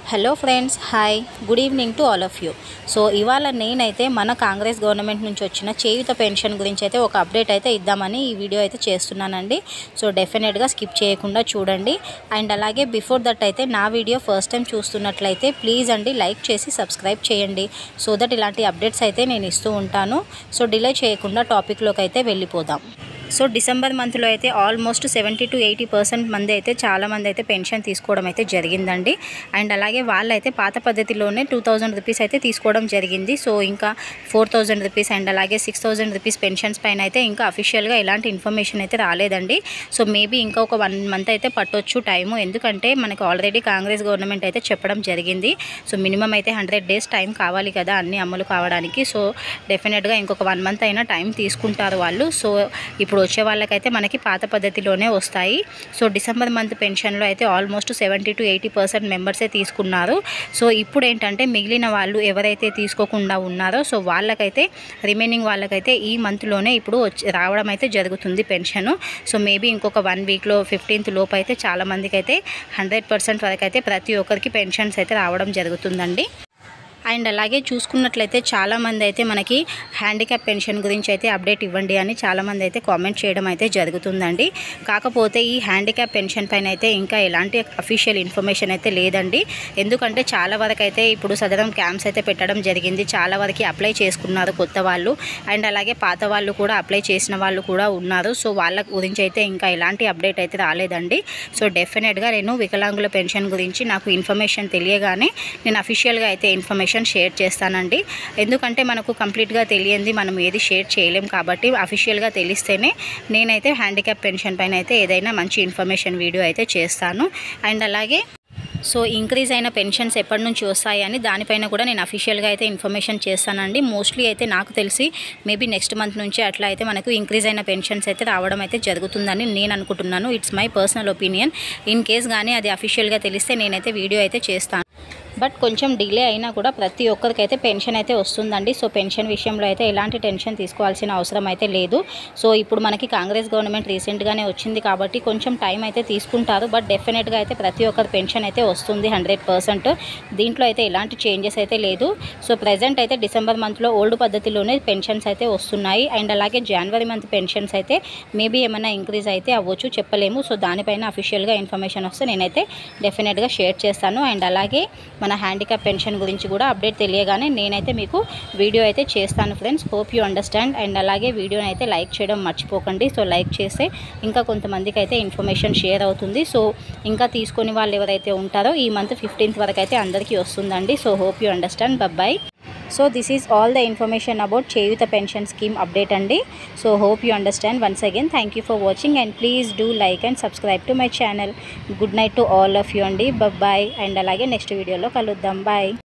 hello friends hi good evening to all of you so ఇవాళ నేనైతే మన Congress government నుంచి వచ్చిన చేయుత పెన్షన్ గురించి అయితే ఒక అప్డేట్ అయితే ఇద్దామని ఈ వీడియో అయితే చేస్తున్నానండి సో డెఫినెట్గా స్కిప్ చేయకుండా చూడండి అండ్ అలాగే బిఫోర్ దట్ అయితే నా వీడియో ఫస్ట్ టైం చూస్తున్నట్లయితే ప్లీజ్ అండి లైక్ చేసి సబ్స్క్రైబ్ చేయండి సో దట్ ఇలాంటి అప్డేట్స్ అయితే నేను ఇస్తూ ఉంటాను సో డిలే చేయకుండా టాపిక్లోకి అయితే వెళ్ళిపోదాం సో డిసెంబర్ మంత్లో అయితే almost seventy to eighty percent మంది అయితే చాలామంది అయితే పెన్షన్ తీసుకోవడం అయితే జరిగిందండి అండ్ అలాగే వాళ్ళైతే పాత పద్ధతిలోనే టూ థౌజండ్ రూపీస్ అయితే తీసుకోవడం జరిగింది సో ఇంకా ఫోర్ థౌజండ్ రూపీస్ అండ్ అలాగే సిక్స్ థౌజండ్ రూపీస్ పెన్షన్స్ పైన అయితే ఇంకా అఫీషియల్గా ఎలాంటి ఇన్ఫర్మేషన్ అయితే రాలేదండి సో మేబీ ఇంకా ఒక వన్ మంత్ అయితే పట్టొచ్చు టైము ఎందుకంటే మనకు ఆల్రెడీ కాంగ్రెస్ గవర్నమెంట్ అయితే చెప్పడం జరిగింది సో మినిమం అయితే హండ్రెడ్ డేస్ టైం కావాలి కదా అన్ని అమలు కావడానికి సో డెఫినెట్గా ఇంకొక వన్ మంత్ అయినా టైం తీసుకుంటారు వాళ్ళు సో ఇప్పుడు వచ్చే వాళ్ళకైతే మనకి పాత పద్ధతిలోనే వస్తాయి సో డిసెంబర్ మంత్ పెన్షన్లో అయితే almost seventy to eighty percent మెంబర్సే తీసుకున్నారు సో ఇప్పుడు ఏంటంటే మిగిలిన వాళ్ళు ఎవరైతే తీసుకోకుండా ఉన్నారో సో వాళ్ళకైతే రిమైనింగ్ వాళ్ళకైతే ఈ మంత్లోనే ఇప్పుడు వచ్చి రావడం అయితే జరుగుతుంది పెన్షన్ సో మేబీ ఇంకొక వన్ వీక్లో ఫిఫ్టీన్త్ లోపు అయితే చాలా మందికి అయితే హండ్రెడ్ పర్సెంట్ వరకు అయితే ప్రతి ఒక్కరికి పెన్షన్స్ అయితే రావడం జరుగుతుందండి అండ్ అలాగే చూసుకున్నట్లయితే చాలామంది అయితే మనకి హ్యాండిక్యాప్ పెన్షన్ గురించి అయితే అప్డేట్ ఇవ్వండి అని చాలామంది అయితే కామెంట్ చేయడం అయితే జరుగుతుందండి కాకపోతే ఈ హ్యాండిక్యాప్ పెన్షన్ పైన అయితే ఇంకా ఎలాంటి అఫీషియల్ ఇన్ఫర్మేషన్ అయితే లేదండి ఎందుకంటే చాలా వరకు అయితే ఇప్పుడు సదరం క్యాంప్స్ అయితే పెట్టడం జరిగింది చాలా వరకు అప్లై చేసుకున్నారు కొత్త వాళ్ళు అండ్ అలాగే పాత వాళ్ళు కూడా అప్లై చేసిన వాళ్ళు కూడా ఉన్నారు సో వాళ్ళ గురించి అయితే ఇంకా ఎలాంటి అప్డేట్ అయితే రాలేదండి సో డెఫినెట్గా నేను వికలాంగుల పెన్షన్ గురించి నాకు ఇన్ఫర్మేషన్ తెలియగానే నేను అఫీషియల్గా అయితే ఇన్ఫర్మేషన్ షేర్ చేస్తానండి ఎందుకంటే మనకు కంప్లీట్గా తెలియంది మనం ఏది షేర్ చేయలేం కాబట్టి అఫీషియల్గా తెలిస్తేనే నేనైతే హ్యాండిక్యాప్ పెన్షన్ పైన అయితే ఏదైనా మంచి ఇన్ఫర్మేషన్ వీడియో అయితే చేస్తాను అండ్ అలాగే సో ఇంక్రీజ్ అయిన పెన్షన్స్ ఎప్పటి నుంచి వస్తాయని దానిపైన కూడా నేను అఫీషియల్గా అయితే ఇన్ఫర్మేషన్ చేస్తానండి మోస్ట్లీ అయితే నాకు తెలిసి మేబీ నెక్స్ట్ మంత్ నుంచి అట్లా అయితే మనకు ఇంక్రీజ్ అయిన పెన్షన్స్ అయితే రావడం అయితే జరుగుతుందని నేను అనుకుంటున్నాను it's my personal opinion in case కానీ అది అఫీషియల్గా తెలిస్తే నేనైతే వీడియో అయితే చేస్తాను బట్ కొంచెం డిలే అయినా కూడా ప్రతి ఒక్కరికైతే పెన్షన్ అయితే వస్తుందండి సో పెన్షన్ విషయంలో అయితే ఎలాంటి టెన్షన్ తీసుకోవాల్సిన అవసరం అయితే లేదు సో ఇప్పుడు మనకి కాంగ్రెస్ గవర్నమెంట్ రీసెంట్గానే వచ్చింది కాబట్టి కొంచెం టైం అయితే తీసుకుంటారు బట్ డెఫినెట్గా అయితే ప్రతి ఒక్కరి పెన్షన్ అయితే వస్తుంది హండ్రెడ్ పర్సెంట్ దీంట్లో అయితే ఎలాంటి చేంజెస్ అయితే లేదు సో ప్రజెంట్ అయితే డిసెంబర్ మంత్లో ఓల్డ్ పద్ధతిలోనే పెన్షన్స్ అయితే వస్తున్నాయి అండ్ అలాగే జనవరి మంత్ పెన్షన్స్ అయితే మేబీ ఏమైనా ఇంక్రీజ్ అయితే అవ్వచ్చు చెప్పలేము సో దానిపైన అఫీషియల్గా ఇన్ఫర్మేషన్ వస్తే నేనైతే డెఫినెట్గా షేర్ చేస్తాను అండ్ అలాగే మన హ్యాండిక్యాప్ పెన్షన్ గురించి కూడా అప్డేట్ తెలియగానే నేనైతే మీకు వీడియో అయితే చేస్తాను friends hope you understand and అలాగే వీడియోని అయితే లైక్ చేయడం మర్చిపోకండి సో లైక్ చేస్తే ఇంకా కొంతమందికి అయితే ఇన్ఫర్మేషన్ షేర్ అవుతుంది సో ఇంకా తీసుకొని వాళ్ళు ఎవరైతే ఉంటారో ఈ మంత్ ఫిఫ్టీన్త్ వరకు అయితే అందరికీ వస్తుందండి so hope you understand bye so this is all the information about Cheyutha pension scheme update అండి so hope you understand once again thank you for watching and please do like and subscribe to my channel good night to all of you అండి bye and అలాగే next వీడియోలో కలుద్దాం bye